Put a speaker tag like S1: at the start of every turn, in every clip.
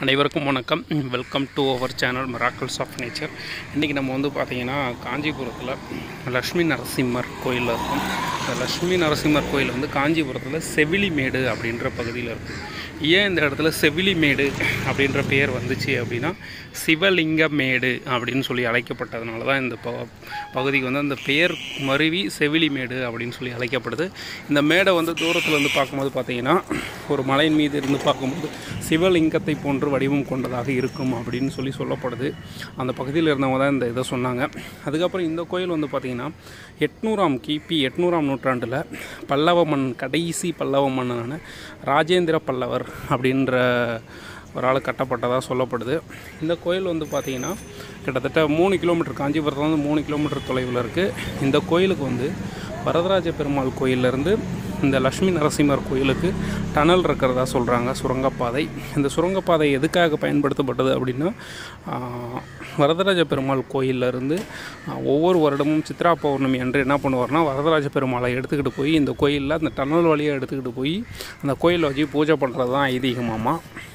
S1: அனைவருக்கும் வணக்கம் welcome to our channel miracles of nature இன்றைக்கி நம்ம வந்து பார்த்திங்கன்னா காஞ்சிபுரத்தில் லக்ஷ்மி நரசிம்மர் கோயிலில் இருக்கோம் இந்த லக்ஷ்மி நரசிம்மர் கோயில் வந்து காஞ்சிபுரத்தில் செவிலிமேடு அப்படின்ற பகுதியில் இருக்குது ஏன் இந்த இடத்துல செவிலிமேடு அப்படின்ற பெயர் வந்துச்சு அப்படின்னா சிவலிங்கமேடு அப்படின்னு சொல்லி அழைக்கப்பட்டதுனால தான் இந்த ப பகுதிக்கு வந்து அந்த பெயர் மருவி செவிலிமேடு அப்படின்னு சொல்லி அழைக்கப்படுது இந்த மேடை வந்து தூரத்தில் இருந்து பார்க்கும்போது பார்த்தீங்கன்னா ஒரு மலையின் மீது இருந்து பார்க்கும்போது சிவலிங்கத்தை போன்று வடிவம் கொண்டதாக இருக்கும் அப்படின்னு சொல்லி சொல்லப்படுது அந்த பகுதியில் இருந்தவங்க தான் இந்த இதை சொன்னாங்க அதுக்கப்புறம் இந்த கோயில் வந்து பார்த்திங்கன்னா எட்நூறாம் கிபி எட்நூறாம் நூற்றாண்டில் பல்லவ மன் கடைசி பல்லவ மன்னனான ராஜேந்திர பல்லவர் அப்படின்ற ஒரு ஆள் கட்டப்பட்டதாக சொல்லப்படுது இந்த கோயில் வந்து பார்த்திங்கன்னா கிட்டத்தட்ட மூணு கிலோமீட்டர் காஞ்சிபுரத்துலேருந்து மூணு கிலோமீட்டர் தொலைவில் இருக்குது இந்த கோயிலுக்கு வந்து வரதராஜ பெருமாள் கோயிலேருந்து இந்த லக்ஷ்மி நரசிம்மர் கோயிலுக்கு டனல் இருக்கிறதா சொல்கிறாங்க சுரங்கப்பாதை இந்த சுரங்கப்பாதை எதுக்காக பயன்படுத்தப்பட்டது அப்படின்னா ஆஹ், வரதராஜ பெருமாள் கோயிலிருந்து ஒவ்வொரு வருடமும் சித்ரா பௌர்ணமி அன்று என்ன பண்ணுவார்னா வரதராஜ பெருமாளை எடுத்துக்கிட்டு போய் இந்த கோயிலில் அந்த டனல் வழியாக எடுத்துக்கிட்டு போய் அந்த கோயிலில் வச்சு பூஜை பண்ணுறது தான் ஐதீகமாமா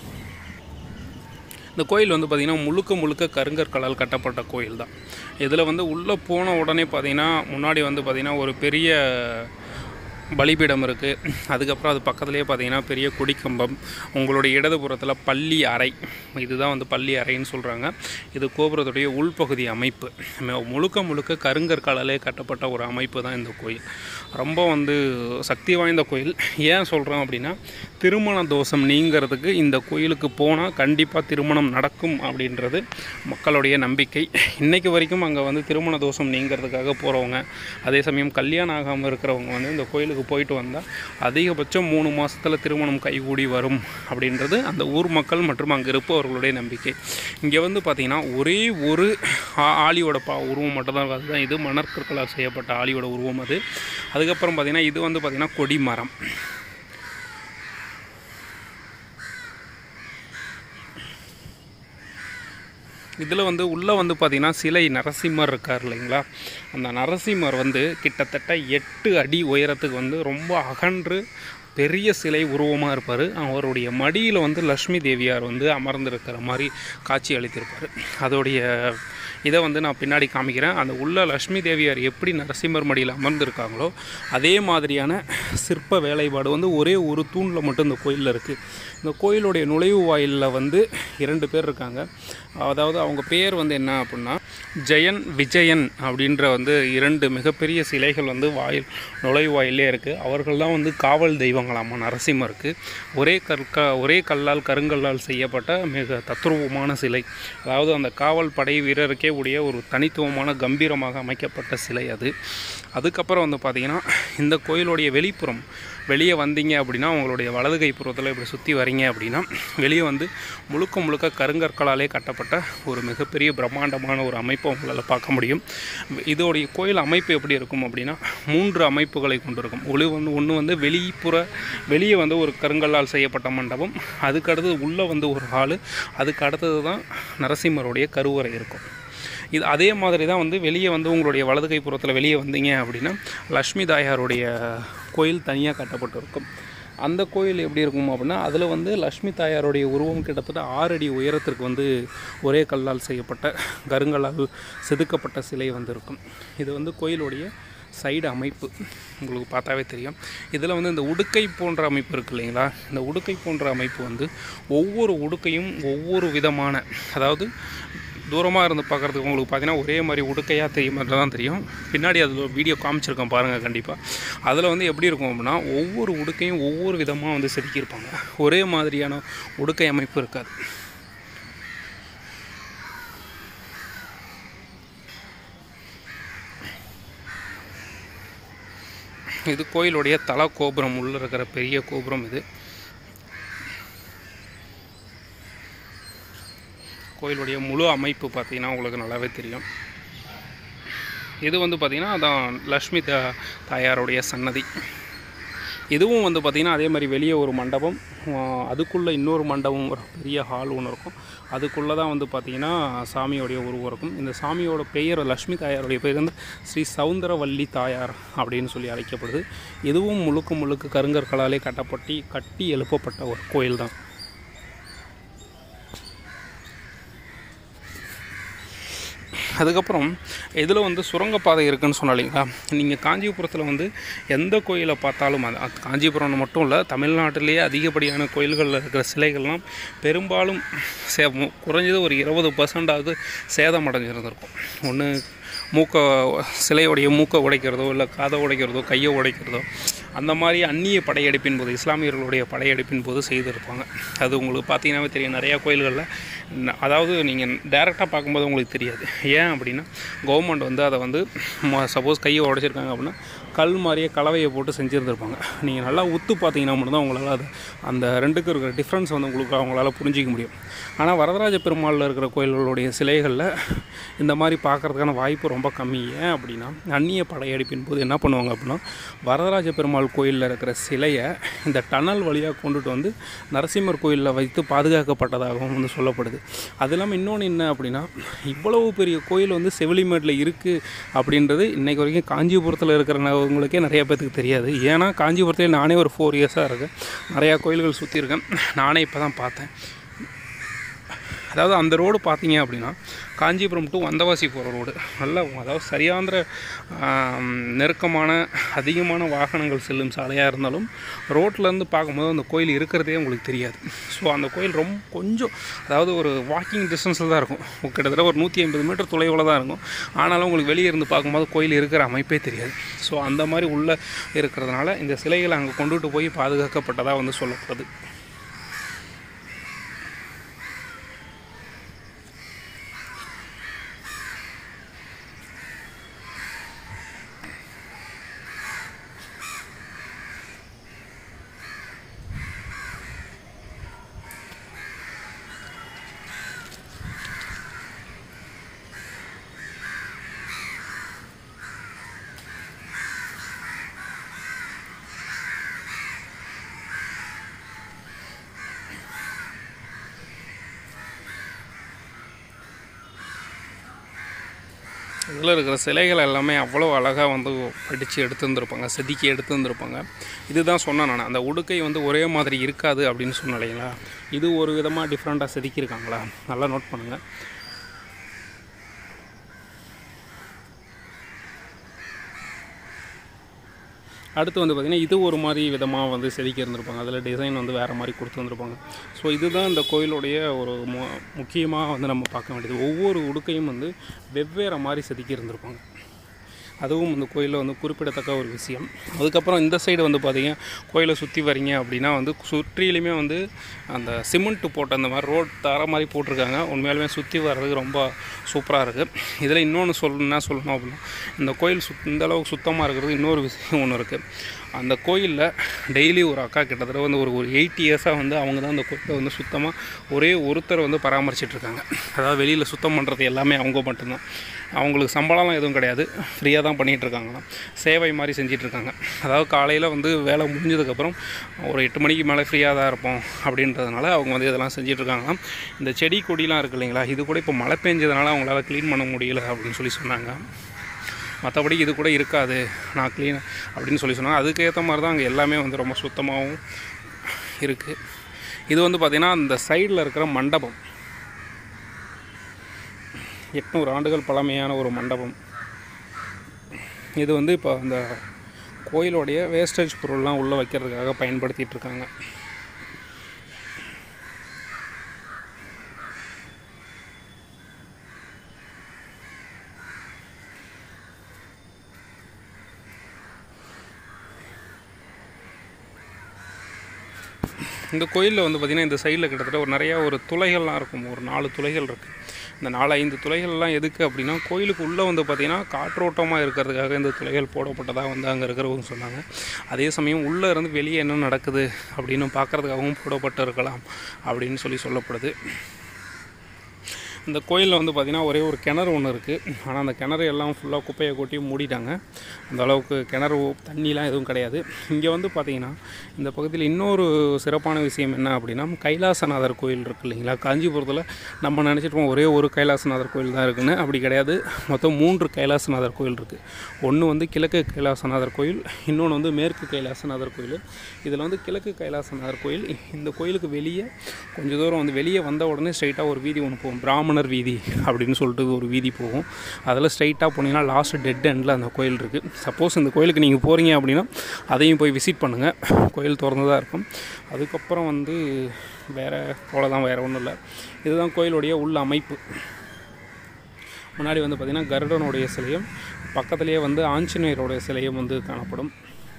S1: இந்த கோயில் வந்து பார்த்திங்கன்னா முழுக்க முழுக்க கருங்கற்களால் கட்டப்பட்ட கோயில் தான் இதில் வந்து உள்ளே போன உடனே பார்த்திங்கன்னா முன்னாடி வந்து பார்த்திங்கன்னா ஒரு பெரிய பலிபீடம் இருக்குது அதுக்கப்புறம் அது பக்கத்துலேயே பார்த்தீங்கன்னா பெரிய கொடிக்கம்பம் உங்களுடைய இடதுபுறத்தில் பள்ளி அறை இதுதான் வந்து பள்ளி அறைன்னு சொல்கிறாங்க இது கோபுரத்துடைய உள்பகுதி அமைப்பு மு- முழுக்க முழுக்க கருங்கற்களாலே கட்டப்பட்ட ஒரு அமைப்பு தான் இந்த கோயில் ரொம்ப வந்து சக்தி வாய்ந்த கோயில் ஏன் சொல்கிறோம் அப்படின்னா திருமண தோஷம் நீங்கிறதுக்கு இந்த கோயிலுக்கு போனால் கண்டிப்பாக திருமணம் நடக்கும் அப்படின்றது மக்களுடைய நம்பிக்கை இன்னைக்கு வரைக்கும் அங்கே வந்து திருமண தோஷம் நீங்கிறதுக்காக போகிறவங்க அதே சமயம் கல்யாணம் ஆகாமல் இருக்கிறவங்க வந்து இந்த கோயிலுக்கு போயிட்டு வந்தால் அதிகபட்சம் மூணு மாதத்தில் திருமணம் கைகூடி வரும் அப்படின்றது அந்த ஊர் மக்கள் மற்றும் அங்கே இருப்பவர்களுடைய நம்பிக்கை இங்கே வந்து பார்த்திங்கன்னா ஒரே ஒரு ஆ- ஆளியோட பா உருவம் மட்டும்தான் அதுதான் இது மணற்கற்களால் செய்யப்பட்ட ஆளியோட உருவம் அது அதுக்கப்புறம் பார்த்திங்கன்னா இது வந்து பார்த்திங்கன்னா கொடிமரம் இதில் வந்து உள்ளே வந்து பார்த்திங்கன்னா சிலை நரசிம்மர் இருக்கார் இல்லைங்களா அந்த நரசிம்மர் வந்து கிட்டத்தட்ட எட்டு அடி உயரத்துக்கு வந்து ரொம்ப அகன்று பெரிய சிலை உருவமாக இருப்பார் அவருடைய மடியில் வந்து லக்ஷ்மி தேவியார் வந்து அமர்ந்திருக்கிற மாதிரி காட்சி அளித்திருப்பார் அதோடைய இதை வந்து நான் பின்னாடி காமிக்கிறேன் அந்த உள்ள லக்ஷ்மி தேவியார் எப்படி நரசிம்மர் மடியில் அமர்ந்திருக்காங்களோ அதே மாதிரியான சிற்ப வேலைப்பாடு வந்து ஒரே ஒரு தூணில் மட்டும் இந்த கோயிலில் இருக்குது இந்த கோயிலுடைய நுழைவு வாயிலில் வந்து இரண்டு பேர் இருக்காங்க அதாவது அவங்க பேர் வந்து என்ன அப்படின்னா ஜெயன் விஜயன் அப்படின்ற வந்து இரண்டு மிகப்பெரிய சிலைகள் வந்து வாயில் நுழைவு வாயிலே இருக்குது அவர்கள் தான் வந்து காவல் தெய்வங்களாமா நரசிம்மருக்கு ஒரே கற்க ஒரே கல்லால் கருங்கல்லால் செய்யப்பட்ட மிக தத்ரூபமான சிலை அதாவது அந்த காவல் படை வீரருக்கே உடைய ஒரு தனித்துவமான கம்பீரமாக அமைக்கப்பட்ட சிலை அது அதுக்கப்புறம் வந்து பார்த்திங்கன்னா இந்த கோயிலுடைய வெளிப்புறம் வெளியே வந்தீங்க அப்படின்னா உங்களுடைய வலது கை புறத்தில் இப்படி சுற்றி வரீங்க அப்படின்னா வெளியே வந்து முழுக்க முழுக்க கருங்கற்களாலே கட்டப்பட்ட ஒரு மிகப்பெரிய பிரம்மாண்டமான ஒரு அமைப்பை உங்களால் பார்க்க முடியும் இதோடைய கோயில் அமைப்பு எப்படி இருக்கும் அப்படின்னா மூன்று அமைப்புகளை கொண்டிருக்கும் ஒளி வந்து ஒன்று வந்து வெளிப்புற வெளியே வந்து ஒரு கருங்கல்லால் செய்யப்பட்ட மண்டபம் அதுக்கு அடுத்தது உள்ளே வந்து ஒரு ஹாலு அதுக்கு அடுத்தது தான் நரசிம்மருடைய கருவறை இருக்கும் இது அதே மாதிரி தான் வந்து வெளியே வந்து உங்களுடைய வலது கை புறத்தில் வெளியே வந்தீங்க அப்படின்னா லக்ஷ்மி தாயாருடைய கோயில் தனியாக கட்டப்பட்டிருக்கும் அந்த கோயில் எப்படி இருக்கும் அப்படின்னா அதில் வந்து லக்ஷ்மி தாயாருடைய உருவம் கிட்டத்தட்ட ஆறு அடி உயரத்திற்கு வந்து ஒரே கல்லால் செய்யப்பட்ட கருங்கல்லால் செதுக்கப்பட்ட சிலை வந்து இருக்கும் இது வந்து கோயிலுடைய சைடு அமைப்பு உங்களுக்கு பார்த்தாவே தெரியும் இதில் வந்து இந்த உடுக்கை போன்ற அமைப்பு இருக்கு இல்லைங்களா இந்த உடுக்கை போன்ற அமைப்பு வந்து ஒவ்வொரு உடுக்கையும் ஒவ்வொரு விதமான அதாவது தூரமாக இருந்து பார்க்குறதுக்கு உங்களுக்கு பார்த்தீங்கன்னா ஒரே மாதிரி உடுக்கையாக தெரியும் மாதிரி தான் தெரியும் பின்னாடி அதில் வீடியோ காமிச்சிருக்கேன் பாருங்கள் கண்டிப்பாக அதில் வந்து எப்படி இருக்கும் அப்படின்னா ஒவ்வொரு உடுக்கையும் ஒவ்வொரு விதமாக வந்து செதுக்கியிருப்பாங்க ஒரே மாதிரியான உடுக்கை அமைப்பு இருக்காது இது கோயிலுடைய தல கோபுரம் உள்ள இருக்கிற பெரிய கோபுரம் இது கோயிலுடைய முழு அமைப்பு பார்த்தீங்கன்னா உங்களுக்கு நல்லாவே தெரியும் இது வந்து பார்த்திங்கன்னா அதான் லக்ஷ்மி தா தாயாருடைய சன்னதி இதுவும் வந்து பார்த்திங்கன்னா அதே மாதிரி வெளியே ஒரு மண்டபம் அதுக்குள்ளே இன்னொரு மண்டபம் ஒரு பெரிய ஹால் ஒன்று இருக்கும் அதுக்குள்ளே தான் வந்து பார்த்திங்கன்னா சாமியோடைய உருவம் இருக்கும் இந்த சாமியோட பெயர் லக்ஷ்மி தாயாருடைய பெயர் வந்து ஸ்ரீ சவுந்தரவல்லி தாயார் அப்படின்னு சொல்லி அழைக்கப்படுது இதுவும் முழுக்க முழுக்க கருங்கற்களாலே கட்டப்பட்டி கட்டி எழுப்பப்பட்ட ஒரு கோயில் தான் அதுக்கப்புறம் இதில் வந்து சுரங்கப்பாதை இருக்குன்னு சொன்னோம் இல்லைங்களா நீங்கள் காஞ்சிபுரத்தில் வந்து எந்த கோயிலை பார்த்தாலும் அது அது காஞ்சிபுரம் மட்டும் இல்லை தமிழ்நாட்டிலேயே அதிகப்படியான கோயில்களில் இருக்கிற சிலைகள்லாம் பெரும்பாலும் சே மு- குறைஞ்சது ஒரு இருபது பர்சன்டாவது சேதம் அடைஞ்சிருந்திருக்கும் ஒன்று மூக்க சிலையுடைய மூக்கை உடைக்கிறதோ இல்லை காதை உடைக்கிறதோ கையை உடைக்கிறதோ அந்த மாதிரி அந்நிய படையெடுப்பின் போது இஸ்லாமியர்களுடைய படையெடுப்பின் போது செய்திருப்பாங்க அது உங்களுக்கு பார்த்தீங்கன்னாவே தெரியும் நிறையா கோயில்களில் ந- அதாவது நீங்கள் டேரெக்டாக பார்க்கும்போது உங்களுக்கு தெரியாது ஏன் அப்படின்னா கவர்மெண்ட் வந்து அதை வந்து சப்போஸ் கையை உடைச்சிருக்காங்க அப்படின்னா கல் மாதிரியே கலவையை போட்டு செஞ்சுருந்துருப்பாங்க நீங்கள் நல்லா உத்து பார்த்தீங்கன்னா மட்டும்தான் உங்களால் அது அந்த ரெண்டுக்கும் இருக்கிற டிஃப்ரென்ஸ் வந்து உங்களுக்கு அவங்களால புரிஞ்சிக்க முடியும் ஆனால் வரதராஜ பெருமாளில் இருக்கிற கோயில்களுடைய சிலைகளில் இந்த மாதிரி பார்க்கறதுக்கான வாய்ப்பு ரொம்ப கம்மி ஏன் அப்படின்னா அந்நிய படையெடுப்பின் போது என்ன பண்ணுவாங்க அப்படின்னா வரதராஜ பெருமாள் கோயிலில் இருக்கிற சிலையை இந்த டனல் வழியாக கொண்டுட்டு வந்து நரசிம்மர் கோயிலில் வைத்து பாதுகாக்கப்பட்டதாகவும் வந்து சொல்லப்படுது அது இல்லாமல் இன்னொன்று என்ன அப்படின்னா இவ்வளவு பெரிய கோயில் வந்து செவிலிமேட்டில் இருக்குது அப்படின்றது இன்றைக்கு வரைக்கும் காஞ்சிபுரத்தில் இருக்கிறவங்களுக்கே நிறைய பேத்துக்கு தெரியாது ஏன்னா காஞ்சிபுரத்தில் நானே ஒரு ஃபோர் இயர்ஸாக இருக்கேன் நிறையா கோயில்கள் சுற்றி இருக்கேன் நானே இப்போ தான் பார்த்தேன் அதாவது அந்த ரோடு பார்த்தீங்க அப்படின்னா காஞ்சிபுரம் டு வந்தவாசி போகிற ரோடு நல்ல அதாவது சரியாந்திர ஆம், நெருக்கமான அதிகமான வாகனங்கள் செல்லும் சாலையாக இருந்தாலும் ரோட்லேருந்து பார்க்கும்போது அந்த கோயில் இருக்கிறதே உங்களுக்கு தெரியாது ஸோ அந்த கோயில் ரொம்ப கொஞ்சம் அதாவது ஒரு வாக்கிங் டிஸ்டன்ஸில் தான் இருக்கும் கிட்டத்தட்ட ஒரு நூற்றி ஐம்பது மீட்டர் தொலைவில் தான் இருக்கும் ஆனாலும் உங்களுக்கு வெளியே இருந்து பார்க்கும்போது கோயில் இருக்கிற அமைப்பே தெரியாது ஸோ அந்த மாதிரி உள்ளே இருக்கிறதுனால இந்த சிலைகளை அங்கே கொண்டுட்டு போய் பாதுகாக்கப்பட்டதாக வந்து சொல்லப்படுது இதில் இருக்கிற சிலைகள் எல்லாமே அவ்வளோ அழகாக வந்து படித்து எடுத்துருந்துருப்பாங்க செதுக்கி எடுத்துருந்துருப்பாங்க இதுதான் சொன்னேன் நான் அந்த உடுக்கை வந்து ஒரே மாதிரி இருக்காது அப்படின்னு சொன்னேன் இல்லைங்களா இது ஒரு விதமாக டிஃப்ரெண்ட்டாக செதுக்கியிருக்காங்களா நல்லா நோட் பண்ணுங்கள் அடுத்து வந்து பார்த்திங்கன்னா இது ஒரு மாதிரி விதமாக வந்து செதுக்கி இருந்திருப்பாங்க அதில் டிசைன் வந்து வேறு மாதிரி கொடுத்து வந்திருப்பாங்க ஸோ இதுதான் இந்த கோயிலுடைய ஒரு மு முக்கியமாக வந்து நம்ம பார்க்க வேண்டியது ஒவ்வொரு உடுக்கையும் வந்து வெவ்வேறு மாதிரி செதுக்கி இருந்திருப்பாங்க அதுவும் இந்த கோயிலில் வந்து குறிப்பிடத்தக்க ஒரு விஷயம் அதுக்கப்புறம் இந்த சைடு வந்து பார்த்தீங்க கோயிலை சுற்றி வரீங்க அப்படின்னா வந்து சுற்றிலுமே வந்து அந்த சிமெண்ட் போட்ட அந்த மாதிரி ரோட் தர மாதிரி போட்டிருக்காங்க உண்மையாலுமே சுற்றி வர்றதுக்கு ரொம்ப சூப்பராக இருக்குது இதில் இன்னொன்று சொல்லணும்னா சொல்லணும் அப்படின்னா இந்த கோயில் சுத் இந்த அளவுக்கு சுத்தமாக இருக்கிறது இன்னொரு விஷயம் ஒன்று இருக்குது அந்த கோயிலில் டெய்லி ஒரு அக்கா கிட்டத்தட்ட வந்து ஒரு ஒரு எயிட் இயர்ஸாக வந்து அவங்க தான் அந்த கோயிலை வந்து சுத்தமாக ஒரே ஒருத்தர் வந்து பராமரிச்சிட்டு இருக்காங்க அதாவது வெளியில் சுத்தம் பண்ணுறது எல்லாமே அவங்க மட்டும்தான் அவங்களுக்கு சம்பளம்லாம் எதுவும் கிடையாது ஃப்ரீயாக தான் பண்ணிகிட்டு இருக்காங்களாம் சேவை மாதிரி செஞ்சிட்டு இருக்காங்க அதாவது காலையில் வந்து வேலை முடிஞ்சதுக்கப்புறம் ஒரு எட்டு மணிக்கு மேலே ஃப்ரீயாக தான் இருப்போம் அப்படின்றதுனால அவங்க வந்து இதெல்லாம் செஞ்சிட்டு இருக்காங்களாம் இந்த செடி கொடிலாம் இருக்கு இல்லைங்களா இது கூட இப்போ மழை பெஞ்சதுனால அவங்களால க்ளீன் பண்ண முடியல அப்படின்னு சொல்லி சொன்னாங்க மற்றபடி இது கூட இருக்காது நான் க்ளீன் அப்படின்னு சொல்லி சொன்னாங்க அதுக்கேற்ற மாதிரி தான் அங்கே எல்லாமே வந்து ரொம்ப சுத்தமாகவும் இருக்குது இது வந்து பார்த்திங்கன்னா அந்த சைடில் இருக்கிற மண்டபம் எட்நூறு ஆண்டுகள் பழமையான ஒரு மண்டபம் இது வந்து இப்போ அந்த கோயிலுடைய வேஸ்டேஜ் பொருள்லாம் உள்ளே வைக்கிறதுக்காக பயன்படுத்திகிட்டு இருக்காங்க இந்த கோயிலில் வந்து பார்த்திங்கன்னா இந்த சைடில் கிட்டத்தட்ட ஒரு நிறையா ஒரு துளைகள்லாம் இருக்கும் ஒரு நாலு துளைகள் இருக்குது இந்த நாலு ஐந்து துளைகள்லாம் எதுக்கு அப்படின்னா கோயிலுக்கு உள்ளே வந்து பார்த்திங்கன்னா காற்றோட்டமாக இருக்கிறதுக்காக இந்த துளைகள் போடப்பட்டதாக வந்து அங்கே இருக்கிறவங்க சொன்னாங்க அதே சமயம் உள்ளே இருந்து வெளியே என்ன நடக்குது அப்படின்னு பார்க்குறதுக்காகவும் போடப்பட்டு இருக்கலாம் அப்படின்னு சொல்லி சொல்லப்படுது இந்த கோயிலில் வந்து பார்த்திங்கன்னா ஒரே ஒரு கிணறு ஒன்று இருக்குது ஆனால் அந்த கிணறு எல்லாம் ஃபுல்லாக குப்பையை கொட்டி மூடிட்டாங்க அந்த அளவுக்கு கிணறு தண்ணிலாம் எதுவும் கிடையாது இங்கே வந்து பார்த்திங்கன்னா இந்த பகுதியில் இன்னொரு சிறப்பான விஷயம் என்ன அப்படின்னா கைலாசநாதர் கோயில் இருக்கு இல்லைங்களா காஞ்சிபுரத்தில் நம்ம நினச்சிட்டு ஒரே ஒரு கைலாசநாதர் கோயில் தான் இருக்குன்னு அப்படி கிடையாது மொத்தம் மூன்று கைலாசநாதர் கோயில் இருக்குது ஒன்று வந்து கிழக்கு கைலாசநாதர் கோயில் இன்னொன்று வந்து மேற்கு கைலாசநாதர் கோயில் இதில் வந்து கிழக்கு கைலாசநாதர் கோயில் இந்த கோயிலுக்கு வெளியே கொஞ்சம் தூரம் வந்து வெளியே வந்த உடனே ஸ்ட்ரைட்டாக ஒரு வீதி ஒன்று போகும் பிராமணர் அந்தணர் வீதி அப்படின்னு சொல்லிட்டு ஒரு வீதி போகும் அதில் ஸ்ட்ரைட்டாக போனீங்கன்னா லாஸ்ட் டெட் எண்டில் அந்த கோயில் இருக்குது சப்போஸ் இந்த கோயிலுக்கு நீங்கள் போகிறீங்க அப்படின்னா அதையும் போய் விசிட் பண்ணுங்கள் கோயில் திறந்து தான் இருக்கும் அதுக்கப்புறம் வந்து வேறு அவ்வளோதான் வேறு ஒன்றும் இல்லை இதுதான் கோயிலுடைய உள்ள அமைப்பு முன்னாடி வந்து பார்த்திங்கன்னா கருடனுடைய சிலையும் பக்கத்துலேயே வந்து ஆஞ்சநேயருடைய சிலையும் வந்து காணப்படும்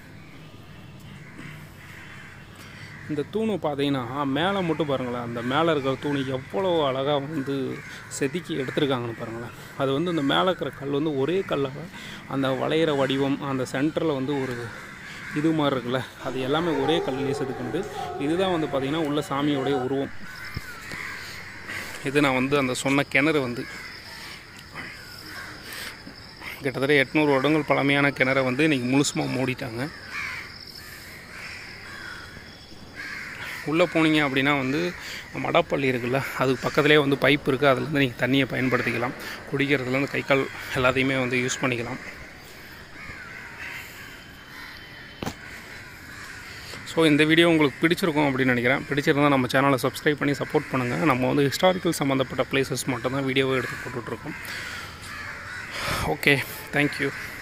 S1: இந்த தூணு பார்த்தீங்கன்னா மேலே மட்டும் பாருங்களேன் அந்த மேலே இருக்கிற தூணு எவ்வளோ அழகாக வந்து செதுக்கி எடுத்திருக்காங்கன்னு பாருங்களேன் அது வந்து அந்த மேலே இருக்கிற கல் வந்து ஒரே கல்லாக அந்த வளையிற வடிவம் அந்த சென்டரில் வந்து ஒரு இது மாதிரி இருக்குல்ல அது எல்லாமே ஒரே கல்லிலே செதுக்குண்டு இதுதான் வந்து பார்த்திங்கன்னா உள்ள சாமியோடைய உருவம் இது நான் வந்து அந்த சொன்ன கிணறு வந்து கிட்டத்தட்ட எட்நூறு வருடங்கள் பழமையான கிணறை வந்து இன்றைக்கி முழுசுமாக மூடிட்டாங்க உள்ளே போனீங்க அப்படின்னா வந்து மடப்பள்ளி இருக்குல்ல அதுக்கு பக்கத்துலேயே வந்து பைப் இருக்குது அதுலேருந்து நீங்கள் தண்ணியை பயன்படுத்திக்கலாம் குடிக்கிறதுலேருந்து கை கால் எல்லாத்தையுமே வந்து யூஸ் பண்ணிக்கலாம் ஸோ இந்த வீடியோ உங்களுக்கு பிடிச்சிருக்கும் அப்படின்னு நினைக்கிறேன் பிடிச்சிருந்தால் நம்ம சேனலை சப்ஸ்கிரைப் பண்ணி சப்போர்ட் பண்ணுங்கள் நம்ம வந்து ஹிஸ்டாரிக்கல் சம்மந்தப்பட்ட பிளேசஸ் மட்டும்தான் வீடியோவை எடுத்து போட்டுட்ருக்கோம் ஓகே தேங்க்யூ